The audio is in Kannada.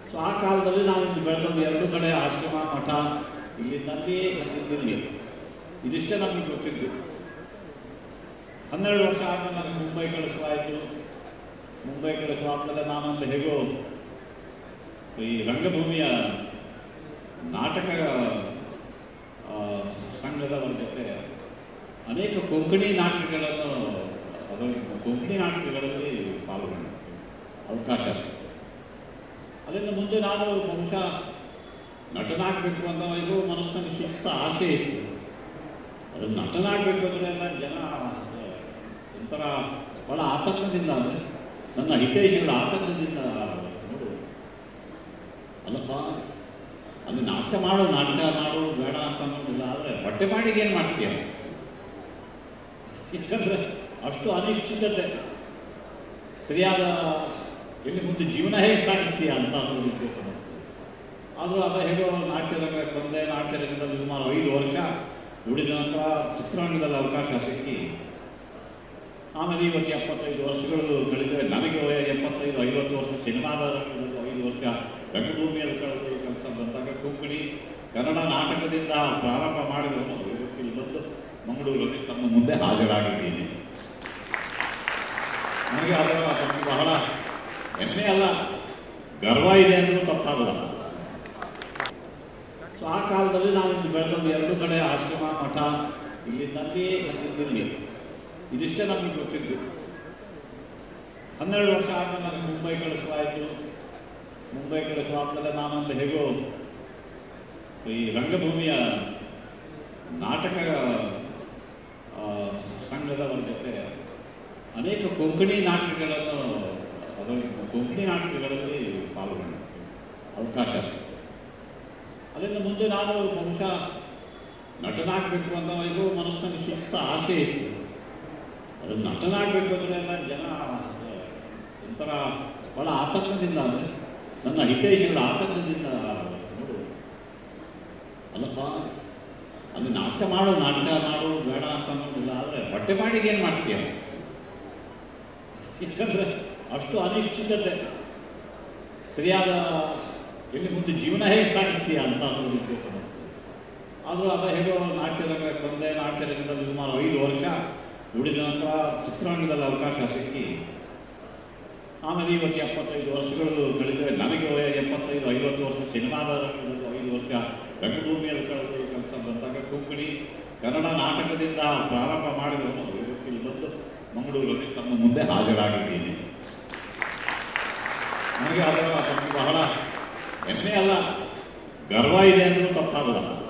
ಸೊ ಆ ಕಾಲದಲ್ಲಿ ನಾವು ಇಲ್ಲಿ ಬೆಳೆದದ್ದು ಎರಡು ಕಡೆ ಆಶ್ರಮ ಮಠ ಇಲ್ಲಿಂದಲ್ಲಿ ಇಲ್ಲಿ ಇದಿಷ್ಟೇ ನಮಗೆ ಗೊತ್ತಿದ್ದು ಹನ್ನೆರಡು ವರ್ಷ ಆದಮೇಲೆ ನನಗೆ ಮುಂಬೈ ಕಳಿಸಲಾಯಿತು ಮುಂಬೈ ಕಳಿಸಲಾದ್ಮೇಲೆ ನಾನೊಂದು ಹೇಗೋ ಈ ರಂಗಭೂಮಿಯ ನಾಟಕ ಆ, ಸಂಘದವರ ಜೊತೆ ಅನೇಕ ಕೊಂಕಣಿ ನಾಟಕಗಳನ್ನು ಅದರಲ್ಲಿ ಕೊಂಕಣಿ ನಾಟಕಗಳಲ್ಲಿ ಪಾಲ್ಗೊಂಡೆ ಅವಕಾಶ ಸಿಕ್ತು ಅಲ್ಲಿಂದ ಮುಂದೆ ನಾನು ಬಹುಶಃ ನಟನಾಗಬೇಕು ಅಂತ ಇದು ಮನಸ್ಸಿನಲ್ಲಿ ಸುತ್ತ ಆಸೆ ಇತ್ತು ಅದು ನಟನಾಗಬೇಕು ಅಂದರೆ ಎಲ್ಲ ಜನ ಒಂಥರ ಭಾಳ ಆತಂಕದಿಂದ ಅಂದರೆ ನನ್ನ ಹಿತೈಷಿಗಳ ಆತಂಕದಿಂದ ನೋಡು ಅಲ್ಲಪ್ಪ ಅಲ್ಲಿ ನಾಟಕ ಮಾಡು ನಾಟಕ ಮಾಡು ಬೇಡ ಅಂತ ಅನ್ನೋದಿಲ್ಲ ಆದರೆ ಹೊಟ್ಟೆ ಮಾಡಿಗೆ ಏನು ಮಾಡ್ತೀಯ ಯಾಕಂದರೆ ಅಷ್ಟು ಅನಿಶ್ಚಿತತೆ ಸರಿಯಾದ ಇಲ್ಲಿ ಮುಂದೆ ಜೀವನ ಹೇಗೆ ಸಾಗಿಸ್ತೀಯ ಅಂತ ಅನ್ನೋದು ರೀತಿಯ ಸಮಸ್ಯೆ ಆದರೂ ಅದ ಹೇಗೋ ನಾಟ್ಯರಂಗ ಬಂದೆ ನಾಟ್ಯರಂಗದಲ್ಲಿ ಸುಮಾರು ಐದು ವರ್ಷ ಉಳಿದ ನಂತರ ಚಿತ್ರರಂಗದಲ್ಲಿ ಅವಕಾಶ ಸಿಕ್ಕಿ ಆಮೇಲೆ ಇವತ್ತು ಎಪ್ಪತ್ತೈದು ವರ್ಷಗಳು ಕಳೆದರೆ ನನಗೆ ವಯ ಎಪ್ಪತ್ತೈದು ಐವತ್ತು ವರ್ಷ ಸಿನಿಮಾದ ರಂಗದಲ್ಲಿ ಐದು ವರ್ಷ ರಂಗಭೂಮಿಯಲ್ಲಿ ಕಳೆದು ಕೆಲಸ ಬಂದಾಗ ಕೊಂಕಣಿ ಕನ್ನಡ ನಾಟಕದಿಂದ ಪ್ರಾರಂಭ ಮಾಡಿದವನು ಇವತ್ತು ಇಲ್ಲಿ ಬಂದು ಮಂಗಳೂರಲ್ಲಿ ತಮ್ಮ ಮುಂದೆ ಹಾಜರಾಗಿದ್ದೀನಿ ನನಗೆ ಅದರ ಬಗ್ಗೆ ಬಹಳ ಹೆಮ್ಮೆ ಅಲ್ಲ ಗರ್ವ ಇದೆ ಅಂದರೂ ತಪ್ಪಾಗಲ್ಲ ಸೊ ಆ ಕಾಲದಲ್ಲಿ ನಾವು ಇಲ್ಲಿ ಬೆಳೆದದ್ದು ಎರಡು ಕಡೆ ಆಶ್ರಮ ಮಠ ಇಲ್ಲಿಂದಲ್ಲಿ ಇಲ್ಲಿ ಇದಿಷ್ಟೇ ನಮಗೆ ಗೊತ್ತಿದ್ದು ಹನ್ನೆರಡು ವರ್ಷ ಆದಮೇಲೆ ನನಗೆ ಮುಂಬೈ ಕಳಿಸಲಾಯಿತು ಮುಂಬೈ ಕಳಿಸಲಾದ್ಮೇಲೆ ನಾನೊಂದು ಹೇಗೋ ಈ ರಂಗಭೂಮಿಯ ನಾಟಕ ಆ, ಸಂಘದವರ ಜೊತೆ ಅನೇಕ ಕೊಂಕಣಿ ನಾಟಕಗಳನ್ನು ಅದರಲ್ಲಿ ಕೊಂಕಣಿ ನಾಟಕಗಳಲ್ಲಿ ಪಾಲ್ಗೊಂಡೆ ಅವಕಾಶ ಸಿಕ್ತು ಅಲ್ಲಿಂದ ಮುಂದೆ ನಾನು ಬಹುಶಃ ನಟನಾಗಬೇಕು ಅಂತ ಇದು ಮನಸ್ಸಿನಲ್ಲಿ ಸುತ್ತ ಆಸೆ ಇತ್ತು ಅದು ನಟನಾಗಬೇಕು ಅಂದರೆ ಎಲ್ಲ ಜನ ಒಂಥರ ಭಾಳ ಆತಂಕದಿಂದ ಅಂದರೆ ನನ್ನ ಹಿತೈಷಿಗಳ ಆತಂಕದಿಂದ ನೋಡು ಅಲ್ಲಪ್ಪ ಅಲ್ಲಿ ನಾಟಕ ಮಾಡು ನಾಟಕ ಮಾಡು ಬೇಡ ಅಂತ ಅನ್ನೋದಿಲ್ಲ ಆದರೆ ಹೊಟ್ಟೆ ಮಾಡಿಗೆ ಏನು ಮಾಡ್ತೀಯ ಯಾಕಂದರೆ ಅಷ್ಟು ಅನಿಶ್ಚಿತತೆ ಸರಿಯಾದ ಇಲ್ಲಿ ಮುಂದೆ ಜೀವನ ಹೇಗೆ ಸಾಗಿಸ್ತೀಯ ಅಂತ ಅನ್ನೋದು ರೀತಿಯ ಸಮಸ್ಯೆ ಆದರೂ ಅದ ಹೇಗೋ ನಾಟ್ಯರಂಗ ಬಂದೆ ನಾಟ್ಯರಂಗದಲ್ಲಿ ಸುಮಾರು ಐದು ವರ್ಷ ಉಳಿದ ನಂತರ ಚಿತ್ರರಂಗದಲ್ಲಿ ಅವಕಾಶ ಸಿಕ್ಕಿ ಆಮೇಲೆ ಇವತ್ತು ಎಪ್ಪತ್ತೈದು ವರ್ಷಗಳು ಕಳೆದರೆ ನನಗೆ ವಯ ಎಪ್ಪತ್ತೈದು ಐವತ್ತು ವರ್ಷ ಸಿನಿಮಾದ ರಂಗದಲ್ಲಿ ಐದು ವರ್ಷ ರಂಗಭೂಮಿಯಲ್ಲಿ ಕಳೆದು ಕೆಲಸ ಬಂದಾಗ ಕೊಂಕಣಿ ಕನ್ನಡ ನಾಟಕದಿಂದ ಪ್ರಾರಂಭ ಮಾಡಿದವನು ಇವತ್ತು ಇಲ್ಲಿ ಬಂದು ಮಂಗಳೂರಲ್ಲಿ ತಮ್ಮ ಮುಂದೆ ಹಾಜರಾಗಿದ್ದೀನಿ ನನಗೆ ಅದರ ಬಗ್ಗೆ ಬಹಳ ಹೆಮ್ಮೆ ಅಲ್ಲ ಗರ್ವ ಇದೆ ಅಂದರೂ ತಪ್ಪಾಗಲ್ಲ